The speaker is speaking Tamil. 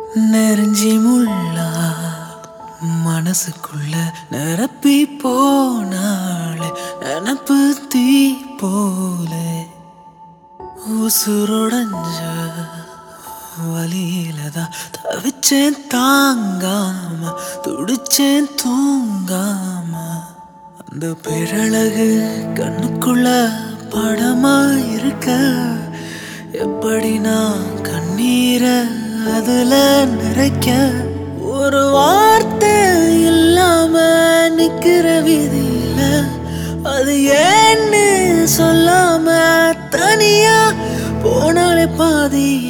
நெருஞ்சி முள்ளா மனசுக்குள்ள நிரப்பி போனாளே நினப்பு தீ போல உசுரோடஞ்ச வழியில தான் தவிச்சேன் தாங்காம துடிச்சேன் தூங்காம அந்த பேரழகு கண்ணுக்குள்ள படமா இருக்க எப்படி நான் கண்ணீரை அதுல நிறைக்க ஒரு வார்த்தை இல்லாம நிக்கிற வீதியில அது ஏன்னு சொல்லாம தனியா போனாலே பாதி